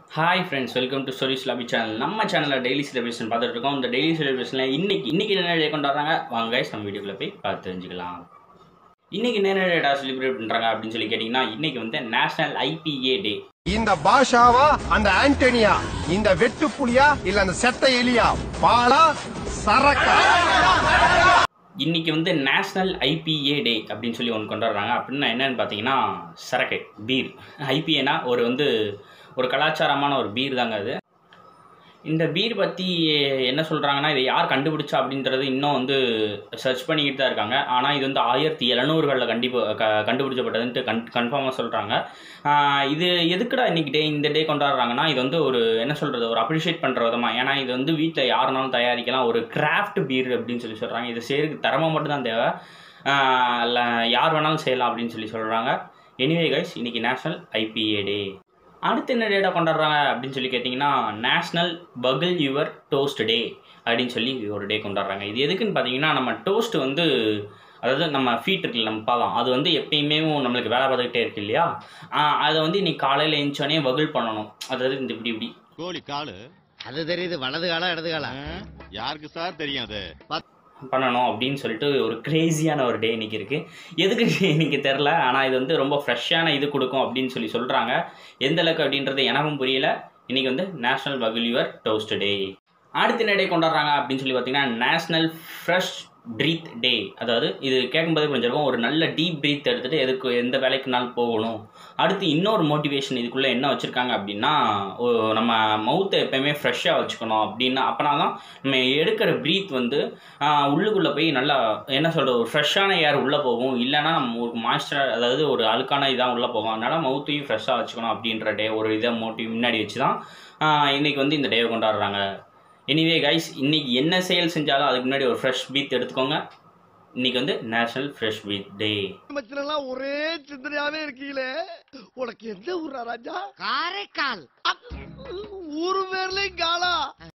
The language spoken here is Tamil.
Hi friends welcome to stories lobby channel நம்ம சேனலில் டெய்லி செலிப்ரேஷன் பார்த்துட்டு இருக்கோம் இந்த டெய்லி செலிப்ரேஷனில் இன்னைக்கு இன்னைக்கு என்ன டே கொண்டாடுறாங்க வாங்க guys நம்ம வீடியோக்குள்ள போய் பார்த்து தெரிஞ்சுக்கலாம் இன்னைக்கு என்ன டேட்டா செலிப்ரேட் பண்ணுறாங்க அப்படின்னு சொல்லி கேட்டிங்கன்னா இன்னைக்கு வந்து நேஷனல் ஐபிஏ டே இந்த பாஷாவா அந்த ஆண்டனியா இந்த வெட்டு புலியா இல்ல அந்த செத்த எலியா பாலா சரக்கா இன்னைக்கு வந்து நேஷனல் ஐபிஏ டே அப்படின்னு சொல்லி ஒன்று கொண்டாடுறாங்க அப்படின்னா என்னன்னு பார்த்தீங்கன்னா சரக்கு பீர் ஐபிஏனா ஒரு வந்து ஒரு கலாச்சாரமான ஒரு பீர் தாங்க அது இந்த பீர் பற்றி என்ன சொல்கிறாங்கன்னா இதை யார் கண்டுபிடிச்சா அப்படின்றது இன்னும் வந்து சர்ச் பண்ணிக்கிட்டு தான் இருக்காங்க ஆனால் இது வந்து ஆயிரத்தி எழுநூறுகளில் கண்டிப்பாக க கண்டுபிடிச்சப்பட்டதுன்ட்டு கன் கன்ஃபார்மாக சொல்கிறாங்க இது எதுக்குடா இன்னைக்கு டே இந்த டே கொண்டாடுறாங்கன்னா இது வந்து ஒரு என்ன சொல்கிறது ஒரு அப்ரிஷியேட் பண்ணுற விதமாக ஏன்னா இது வந்து வீட்டில் யாருனாலும் தயாரிக்கலாம் ஒரு கிராஃப்ட் பீர் அப்படின்னு சொல்லி சொல்கிறாங்க இது செய்யறதுக்கு திறமை மட்டும்தான் தேவை ஆஹ் இல்ல யார் வேணாலும் செய்யலாம் அப்படின்னு சொல்லி சொல்கிறாங்க எனிவே கைஸ் இன்னைக்கு நேஷனல் ஐபிஏ டே அடுத்து என்ன டேட்டா கொண்டாடுறாங்க அப்படின்னு சொல்லி கேட்டிங்கன்னா நேஷ்னல் பகில் யுவர் டோஸ்ட் டே அப்படின்னு சொல்லி ஒரு டே கொண்டாடுறாங்க இது எதுக்குன்னு பார்த்தீங்கன்னா நம்ம டோஸ்ட் வந்து அதாவது நம்ம ஃபீட் இருக்குல்ல நம்ம பாதம் அது வந்து எப்பயுமே நம்மளுக்கு வேலை பார்த்துக்கிட்டே இருக்கு இல்லையா ஆஹ் அதை வந்து இன்னைக்கு காலையில் எழுந்தோடனே வகில் பண்ணணும் அதாவது இந்த இப்படி இப்படி கோழி காலு அது தெரியுது வலது காலம் இடது காலம் ஆ? யாருக்கு சார் தெரியும் அது பண்ணணும் அப்படின்னு சொல்லிட்டு ஒரு கிரேசியான ஒரு டே இன்னைக்கு இருக்குது எதுக்கு இன்னைக்கு தெரில ஆனால் இது வந்து ரொம்ப ஃப்ரெஷ்ஷான இது கொடுக்கும் அப்படின்னு சொல்லி சொல்கிறாங்க எந்த அளவுக்கு அப்படின்றது எனக்கும் புரியல இன்னைக்கு வந்து நேஷனல் வகுலிவர் டோஸ்ட் டே அடுத்த என்ன டே கொண்டாடுறாங்க அப்படின்னு சொல்லி பார்த்தீங்கன்னா நேஷனல் ஃப்ரெஷ் ப்ரீத் டே அதாவது இது கேட்கும்போதே புரிஞ்சிருக்கும் ஒரு நல்ல டீப் ப்ரீத் எடுத்துகிட்டு எதுக்கு எந்த வேலைக்குனாலும் போகணும் அடுத்து இன்னொரு மோட்டிவேஷன் இதுக்குள்ளே என்ன வச்சுருக்காங்க அப்படின்னா ஓ- நம்ம மவுத்தை எப்பயுமே ஃப்ரெஷ்ஷாக வச்சுக்கணும் அப்படின்னா அப்போனா தான் நம்ம எடுக்கிற ப்ரீத் வந்து ஆஹ், உள்ளுக்குள்ளே போய் நல்லா என்ன சொல்கிறது ஒரு ஃப்ரெஷ்ஷான ஏர் உள்ளே போகும் இல்லைன்னா நம்ம ஒரு மாய்ஸ்சர் அதாவது ஒரு அழுக்கான இதாக உள்ளே போகும் அதனால் மவுத்தையும் ஃப்ரெஷ்ஷாக வச்சுக்கணும் அப்படின்ற டே ஒரு இதை மோட்டிவ் முன்னாடி வச்சு தான் ஆஹ், இன்னைக்கு வந்து இந்த டேவை கொண்டாடுறாங்க எனிவே கைஸ் இன்னைக்கு என்ன செயல் செஞ்சாலும் அதுக்கு முன்னாடி ஒரு ஃப்ரெஷ் பீத் எடுத்துக்கோங்க இன்னைக்கு வந்து நேஷனல் ஃப்ரெஷ் பீத் டே எல்லாம் ஒரே சிந்தனையாவே இருக்கீங்களே உனக்கு எந்த ஊரா ராஜா காரைக்கால் ஊரு பேர்லயும் காலா